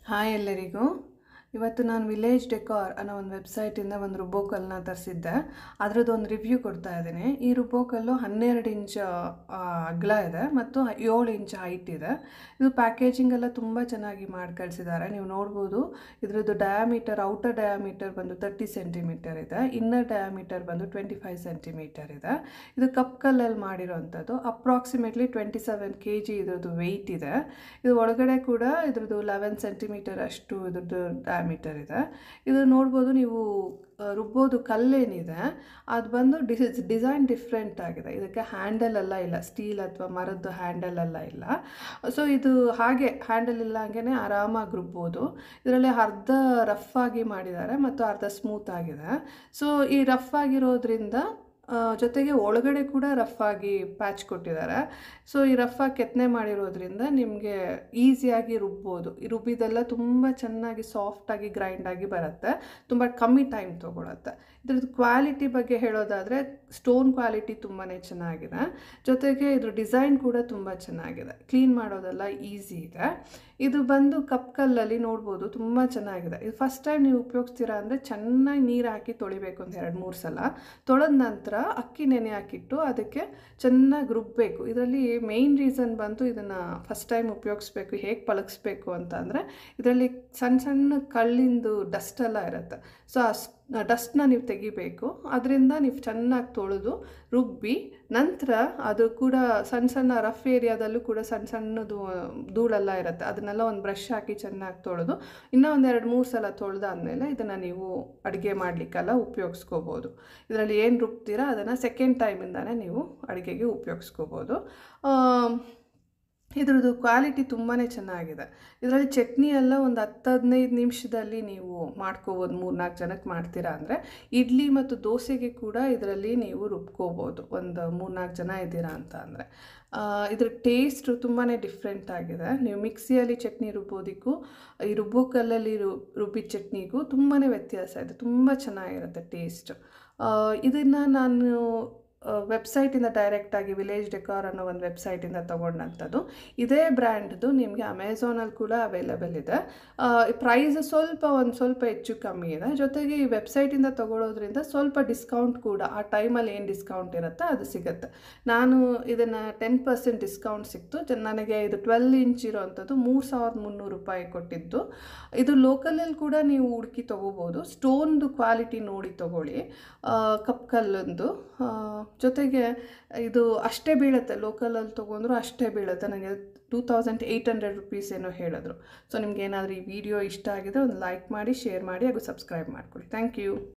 hi ಎಲ್ಲರಿಗೂ ಇವತ್ತು ನಾನು ವಿಲೇಜ್ ಡೆಕಾರ್ ಅನ್ನೋ ಒಂದು ವೆಬ್ಸೈಟಿಂದ ಒಂದು ರುಬೋಕಲ್ನ ತರಿಸಿದ್ದೆ ಅದರದ್ದು ಒಂದು ರಿವ್ಯೂ ಕೊಡ್ತಾ ಇದ್ದೀನಿ ಈ ರುಬೋಕಲ್ಲು ಹನ್ನೆರಡು ಇಂಚ್ ಆ, ಅಗಲ ಇದೆ ಮತ್ತು ಏಳು ಇಂಚ್ ಹೈಟ್ ಇದೆ ಇದು ಪ್ಯಾಕೇಜಿಂಗ್ ಎಲ್ಲ ತುಂಬ ಚೆನ್ನಾಗಿ ಮಾಡಿ ಕಳಿಸಿದ್ದಾರೆ ನೀವು ನೋಡ್ಬೋದು ಇದರದ್ದು ಡಯಾಮೀಟರ್ ಔಟರ್ ಡಯಾಮೀಟರ್ ಬಂದು ತರ್ಟಿ ಸೆಂಟಿಮೀಟರ್ ಇದೆ ಇನ್ನರ್ ಡಯಾಮೀಟರ್ ಬಂದು ಟ್ವೆಂಟಿ ಫೈವ್ ಸೆಂಟಿಮೀಟರ್ ಇದೆ ಇದು ಕಪ್ ಕಲ್ಲಲ್ಲಿ ಮಾಡಿರೋವಂಥದ್ದು approximately twenty seven K G ಇದ್ರದ್ದು ವೆಯ್ಟ್ ಇದೆ ಇದು ಒಳಗಡೆ ಕೂಡ ಇದ್ರದ್ದು ಲೆವೆನ್ ಸೆಂಟಿಮೀಟರ್ ಅಷ್ಟು ಇದ್ರದ್ದು ಡಯಾಮೀಟರ್ ಇದೆ ಇದು ನೋಡ್ಬೋದು ನೀವು ಆ, ರುಬ್ಬೋದು ಕಲ್ಲೇನಿದೆ ಅದು ಬಂದು ಡಿಸ್ ಡಿಸೈನ್ ಡಿಫ್ರೆಂಟ್ ಆಗಿದೆ ಇದಕ್ಕೆ ಹ್ಯಾಂಡಲ್ ಎಲ್ಲ ಇಲ್ಲ ಸ್ಟೀಲ್ ಅಥವಾ ಮರದ್ದು ಹ್ಯಾಂಡಲ್ ಎಲ್ಲ ಇಲ್ಲ ಸೊ ಇದು ಹಾಗೆ ಹ್ಯಾಂಡಲ್ ಇಲ್ಲ ಹಂಗೆ ಆರಾಮಾಗಿ ರುಬ್ಬೋದು ಇದರಲ್ಲಿ ಅರ್ಧ ರಫ್ ಆಗಿ ಮಾಡಿದ್ದಾರೆ ಮತ್ತು ಅರ್ಧ ಸ್ಮೂತ್ ಆಗಿದೆ ಸೊ ಈ ರಫ್ ಆಗಿರೋದ್ರಿಂದ ಆ, ಜೊತೆಗೆ ಒಳಗಡೆ ಕೂಡ ರಫ್ ಆಗಿ ಪ್ಯಾಚ್ ಕೊಟ್ಟಿದ್ದಾರೆ ಸೊ ಈ ರಫ್ ಆಗಿ ಕೆತ್ತನೆ ಮಾಡಿರೋದ್ರಿಂದ ನಿಮಗೆ ಈಸಿಯಾಗಿ ರುಬ್ಬೋದು ಈ ರುಬ್ಬಿದೆಲ್ಲ ತುಂಬ ಚೆನ್ನಾಗಿ ಸಾಫ್ಟಾಗಿ ಗ್ರೈಂಡ್ ಆಗಿ ಬರುತ್ತೆ ತುಂಬ ಕಮ್ಮಿ ಟೈಮ್ ತೊಗೊಳುತ್ತೆ ಇದ್ರದ್ದು ಕ್ವಾಲಿಟಿ ಬಗ್ಗೆ ಹೇಳೋದಾದರೆ ಸ್ಟೋನ್ ಕ್ವಾಲಿಟಿ ತುಂಬಾ ಚೆನ್ನಾಗಿದೆ ಜೊತೆಗೆ ಇದ್ರ ಡಿಸೈನ್ ಕೂಡ ತುಂಬ ಚೆನ್ನಾಗಿದೆ ಕ್ಲೀನ್ ಮಾಡೋದೆಲ್ಲ ಈಸಿ ಇದೆ ಇದು ಬಂದು ಕಪ್ ಕಲ್ಲಲ್ಲಿ ನೋಡ್ಬೋದು ತುಂಬ ಚೆನ್ನಾಗಿದೆ ಇದು ಫಸ್ಟ್ ಟೈಮ್ ನೀವು ಉಪಯೋಗಿಸ್ತೀರಾ ಅಂದರೆ ಚೆನ್ನಾಗಿ ನೀರು ಹಾಕಿ ತೊಳಿಬೇಕು ಒಂದು ಎರಡು ಮೂರು ಸಲ ತೊಳೆದ ನಂತರ ಅಕ್ಕಿ ನೆನೆ ಹಾಕಿಟ್ಟು ಅದಕ್ಕೆ ಚೆನ್ನಾಗಿ ರುಬ್ಬಬೇಕು ಇದರಲ್ಲಿ ಮೇಯ್ನ್ ರೀಸನ್ ಬಂತು ಇದನ್ನು ಫಸ್ಟ್ ಟೈಮ್ ಉಪಯೋಗಿಸ್ಬೇಕು ಹೇಗೆ ಪಳಗಿಸ್ಬೇಕು ಅಂತ ಅಂದರೆ ಇದರಲ್ಲಿ ಸಣ್ಣ ಸಣ್ಣ ಕಳ್ಳಿಂದು ಡಸ್ಟ್ ಎಲ್ಲ ಇರುತ್ತೆ ಸೊ ಆ ಡಸ್ಟ್ನ ನೀವು ತೆಗಿಬೇಕು ಅದರಿಂದ ನೀವು ಚೆನ್ನಾಗಿ ತೊಳೆದು ರುಬ್ಬಿ ನಂತರ ಅದು ಕೂಡ ಸಣ್ಣ ಸಣ್ಣ ರಫ್ ಏರಿಯಾದಲ್ಲೂ ಕೂಡ ಸಣ್ಣ ಸಣ್ಣದು ಧೂಳೆಲ್ಲ ಇರುತ್ತೆ ಅದನ್ನೆಲ್ಲ ಒಂದು ಬ್ರಷ್ ಹಾಕಿ ಚೆನ್ನಾಗಿ ತೊಳೆದು ಇನ್ನೂ ಒಂದು ಎರಡು ಮೂರು ಸಲ ತೊಳೆದಾದ್ಮೇಲೆ ಇದನ್ನು ನೀವು ಅಡುಗೆ ಮಾಡಲಿಕ್ಕೆಲ್ಲ ಉಪಯೋಗಿಸ್ಕೋಬೋದು ಇದರಲ್ಲಿ ಏನು ರುಬ್ತೀರಾ ಅದನ್ನು ಸೆಕೆಂಡ್ ಟೈಮಿಂದಾನೇ ನೀವು ಅಡುಗೆಗೆ ಉಪಯೋಗಿಸ್ಕೋಬೋದು ಇದ್ರದ್ದು ಕ್ವಾಲಿಟಿ ತುಂಬಾ ಚೆನ್ನಾಗಿದೆ ಇದರಲ್ಲಿ ಚಟ್ನಿ ಎಲ್ಲ ಒಂದು ಹತ್ತು ಹದಿನೈದು ನಿಮಿಷದಲ್ಲಿ ನೀವು ಮಾಡ್ಕೋಬೋದು ಮೂರ್ನಾಲ್ಕು ಜನಕ್ಕೆ ಮಾಡ್ತೀರಾ ಅಂದರೆ ಇಡ್ಲಿ ಮತ್ತು ದೋಸೆಗೆ ಕೂಡ ಇದರಲ್ಲಿ ನೀವು ರುಬ್ಕೋಬೋದು ಒಂದು ಮೂರ್ನಾಲ್ಕು ಜನ ಇದ್ದೀರಾ ಅಂತ ಅಂದರೆ ಇದ್ರ ಟೇಸ್ಟು ತುಂಬಾ ಡಿಫ್ರೆಂಟ್ ಆಗಿದೆ ನೀವು ಮಿಕ್ಸಿಯಲ್ಲಿ ಚಟ್ನಿ ರುಬ್ಬೋದಕ್ಕೂ ಈ ರುಬ್ಬೋ ಕಲ್ಲಲ್ಲಿ ರು ರುಬ್ಬಿದ ಚಟ್ನಿಗೂ ತುಂಬಾ ವ್ಯತ್ಯಾಸ ಇದೆ ತುಂಬ ಚೆನ್ನಾಗಿರುತ್ತೆ ಟೇಸ್ಟ್ ಇದನ್ನು ನಾನು ವೆಬ್ಸೈಟಿಂದ ಡೈರೆಕ್ಟಾಗಿ ವಿಲೇಜ್ ಡೆಕಾರ್ ಅನ್ನೋ ಒಂದು ವೆಬ್ಸೈಟಿಂದ ತೊಗೊಂಡಂಥದ್ದು ಇದೇ ಬ್ರ್ಯಾಂಡ್ದು ನಿಮಗೆ ಅಮೆಝಾನಲ್ಲಿ ಕೂಡ ಅವೈಲೇಬಲ್ ಇದೆ ಪ್ರೈಸ್ ಸ್ವಲ್ಪ ಒಂದು ಸ್ವಲ್ಪ ಹೆಚ್ಚು ಕಮ್ಮಿ ಇದೆ ಜೊತೆಗೆ ಈ ವೆಬ್ಸೈಟಿಂದ ತೊಗೊಳೋದ್ರಿಂದ ಸ್ವಲ್ಪ ಡಿಸ್ಕೌಂಟ್ ಕೂಡ ಆ ಟೈಮಲ್ಲಿ ಏನು ಡಿಸ್ಕೌಂಟ್ ಇರುತ್ತೆ ಅದು ಸಿಗುತ್ತೆ ನಾನು ಇದನ್ನು ಟೆನ್ ಪರ್ಸೆಂಟ್ ಡಿಸ್ಕೌಂಟ್ ಸಿಕ್ತು ಜ- ನನಗೆ ಇದು ಟ್ವೆಲ್ ಇಂಚ್ ಇರೋವಂಥದ್ದು ಮೂರು ಸಾವಿರದ ಮುನ್ನೂರು ರೂಪಾಯಿ ಕೊಟ್ಟಿದ್ದು ಇದು ಲೋಕಲಲ್ಲಿ ಕೂಡ ನೀವು ಹುಡುಕಿ ತೊಗೋಬೋದು ಸ್ಟೋನ್ದು ಕ್ವಾಲಿಟಿ ನೋಡಿ ತೊಗೊಳ್ಳಿ ಕಪ್ ಕಲ್ಲೊಂದು ಆ, ಜೊತೆಗೆ ಇದು ಅಷ್ಟೇ ಬೀಳುತ್ತೆ ಲೋಕಲಲ್ಲಿ ತೊಗೊಂಡ್ರು ಅಷ್ಟೇ ಬೀಳುತ್ತೆ ನನಗೆ two thousand eight hundred rupees ಏನೋ ಹೇಳಿದ್ರು ಸೊ ನಿಮ್ಗೆ ಏನಾದರೂ ಈ ವಿಡಿಯೋ ಇಷ್ಟ ಆಗಿದೆ ಒಂದು ಲೈಕ್ ಮಾಡಿ ಶೇರ್ ಮಾಡಿ ಹಾಗೂ ಸಬ್ಸ್ಕ್ರೈಬ್ ಮಾಡ್ಕೊಳ್ಳಿ ಥ್ಯಾಂಕ್ ಯು